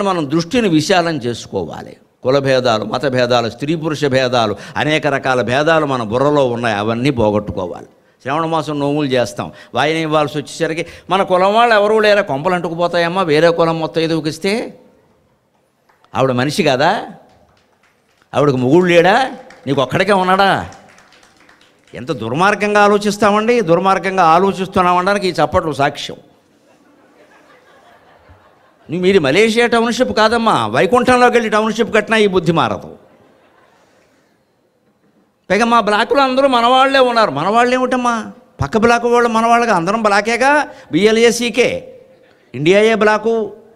మనం దృష్టిని విశాలం చేసుకోవాలి కుల భేదాలు మత భేదాలు స్త్రీ పురుష భేదాలు అనేక రకాల భేదాలు మన బుర్రలో ఉన్నాయి అవన్నీ పోగొట్టుకోవాలి శ్రావణ మాసం నోములు చేస్తాం వాయిన ఇవ్వాల్సి వచ్చేసరికి మన కులం వాళ్ళు ఎవరూ లేరా కొంపలు అంటుకుపోతాయమ్మా వేరే కులం మొత్తం ఎదుగుకిస్తే ఆవిడ మనిషి కాదా ఆవిడకి మొగుడు లేడా నీకు ఒక్కడికే ఉన్నాడా ఎంత దుర్మార్గంగా ఆలోచిస్తామండి దుర్మార్గంగా ఆలోచిస్తున్నామనడానికి ఈ చప్పట్లు సాక్ష్యం నువ్వు మీరు మలేషియా టౌన్షిప్ కాదమ్మా వైకుంఠంలోకి వెళ్ళి టౌన్షిప్ కట్టినా ఈ బుద్ధి మారదు పైగా మా బ్లాకులో అందరూ మనవాళ్లే ఉన్నారు మనవాళ్ళు ఏమిటమ్మా పక్క బ్లాక్ వాళ్ళు మనవాళ్ళగా అందరం బ్లాకేగా బిఎల్ఏసీకే ఇండియాయే బ్లాకు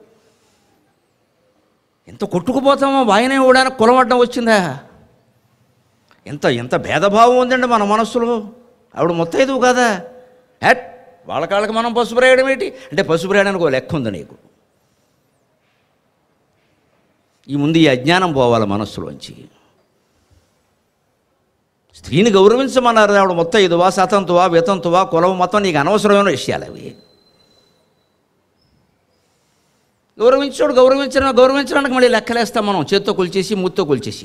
ఎంత కొట్టుకుపోతామో వాయనే ఊడానికి కులమడ్డం వచ్చిందా ఎంత ఎంత భేదభావం ఉందండి మన మనస్సులో ఆవిడ మొత్తైదు కదా హెట్ వాళ్ళ కాళ్ళకి మనం పసుపు రాయడం ఏంటి అంటే పసుపు రాయడానికి ఒక లెక్క ఉంది నీకు ఈ ముందు ఈ అజ్ఞానం పోవాలి మనస్సులోంచి స్త్రీని గౌరవించమన్నారు ఆవిడ మొత్తం ఇదివా సతంతువా వితంతువా కులం మొత్తం నీకు అనవసరమైన విషయాలు అవి గౌరవించాడు గౌరవించడం గౌరవించడానికి మళ్ళీ లెక్కలేస్తాం మనం చేత్తో కొలిచేసి మూత్తో కొలిచేసి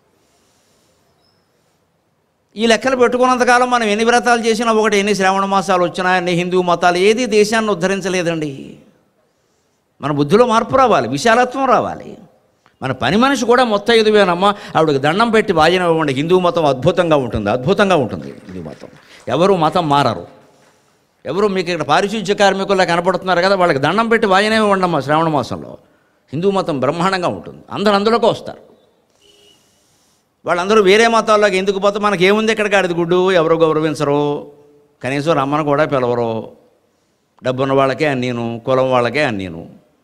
ఈ లెక్కలు పెట్టుకున్నంతకాలం మనం ఎన్ని వ్రతాలు చేసినా ఒకటి ఎన్ని శ్రావణ మాసాలు వచ్చినా ఎన్ని హిందూ మతాలు ఏది దేశాన్ని ఉద్ధరించలేదండి మన బుద్ధిలో మార్పు రావాలి విశాలత్వం రావాలి మన పని మనిషి కూడా మొత్తం ఎదువేనమ్మా ఆవిడకి దండం పెట్టి వాజన ఇవ్వండి హిందూ మతం అద్భుతంగా ఉంటుంది అద్భుతంగా ఉంటుంది హిందూ మతం ఎవరు మతం మారరు ఎవరు మీకు ఇక్కడ పారిశుద్ధ్య కార్మికుల్లా కనపడుతున్నారు కదా వాళ్ళకి దండం పెట్టి వాజనే ఇవ్వండి అమ్మా శ్రావణ మాసంలో హిందూ మతం బ్రహ్మాండంగా ఉంటుంది అందరూ అందులోకి వస్తారు వాళ్ళందరూ వేరే మతాల్లోకి ఎందుకు పోతే మనకి ఏముంది ఇక్కడ గాడిద గుడ్డు ఎవరు గౌరవించరు కనీసం రమ్మను కూడా పిలవరు డబ్బున్న వాళ్ళకే అన్నీను కులం వాళ్ళకే అన్నీను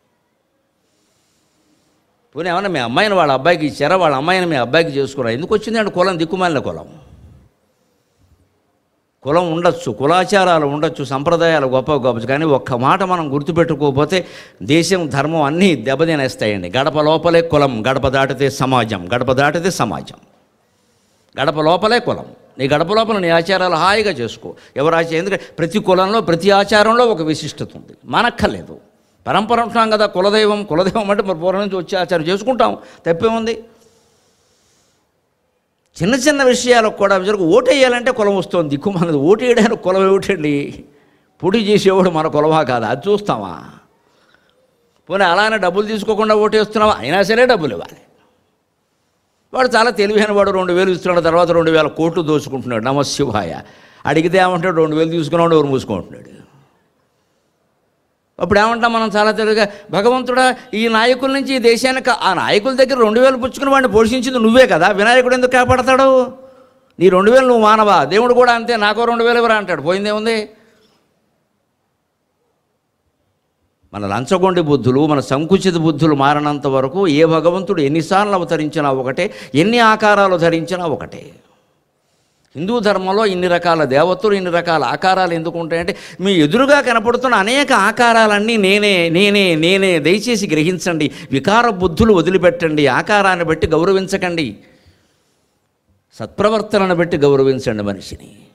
పోనీ ఏమన్నా మీ అమ్మాయిని వాళ్ళ అబ్బాయికి ఇచ్చారా వాళ్ళ అమ్మాయిని మీ అబ్బాయికి చేసుకురా ఎందుకు వచ్చిందంటే కులం దిక్కుమాలిన కులం కులం ఉండొచ్చు కులాచారాలు ఉండొచ్చు సంప్రదాయాలు గొప్ప గొప్ప కానీ ఒక్క మాట మనం గుర్తుపెట్టుకోకపోతే దేశం ధర్మం అన్నీ దెబ్బతినేస్తాయండి గడప లోపలే కులం గడప దాటితే సమాజం గడప దాటితే సమాజం గడప లోపలే కులం నీ గడప లోపల నీ ఆచారాలు హాయిగా చేసుకో ఎవరు ఆచారం ఎందుకంటే ప్రతి కులంలో ప్రతి ఆచారంలో ఒక విశిష్టత ఉంది మనక్కర్లేదు పరంపర ఉంటున్నాం కదా కులదైవం కులదైవం అంటే మరి పూర్వం నుంచి వచ్చే ఆచారం చేసుకుంటాం తప్పేముంది చిన్న చిన్న విషయాలకు కూడా జరుగు ఓటేయాలంటే కులం వస్తుంది దిక్కు మనది ఓటేయడానికి కులం ఏమిటండి పోటీ చేసేవాడు మన కులమా కాదా అది చూస్తామా పోనీ అలానే డబ్బులు తీసుకోకుండా ఓటేస్తున్నావా అయినా సరే డబ్బులు ఇవ్వాలి వాడు చాలా తెలివైన వాడు రెండు వేలు ఇస్తున్నాడు తర్వాత రెండు వేల కోట్లు దోచుకుంటున్నాడు నమశివాయ అడిగితే ఏమంటాడు రెండు వేలు తీసుకున్నాడు ఎవరు మూసుకుంటున్నాడు అప్పుడు ఏమంటాం మనం చాలా తెలివిగా భగవంతుడా ఈ నాయకుల నుంచి ఈ దేశానికి ఆ నాయకుల దగ్గర రెండు వేలు పుచ్చుకుని వాడిని పోషించింది నువ్వే కదా వినాయకుడు ఎందుకు కాపాడతాడు నీ రెండు వేలు నువ్వు మానవా దేవుడు కూడా అంతే నాకో రెండు వేలు ఎవరా అంటాడు పోయిందేముంది మన లంచగొండి బుద్ధులు మన సంకుచిత బుద్ధులు మారినంత వరకు ఏ భగవంతుడు ఎన్నిసార్లు అవతరించినా ఒకటే ఎన్ని ఆకారాలు ధరించినా ఒకటే హిందూ ధర్మంలో ఇన్ని రకాల దేవతలు ఇన్ని రకాల ఆకారాలు ఎందుకు ఉంటాయంటే మీ ఎదురుగా కనపడుతున్న అనేక ఆకారాలన్నీ నేనే నేనే నేనే దయచేసి గ్రహించండి వికార బుద్ధులు వదిలిపెట్టండి ఆకారాన్ని బట్టి గౌరవించకండి సత్ప్రవర్తనను బట్టి గౌరవించండి మనిషిని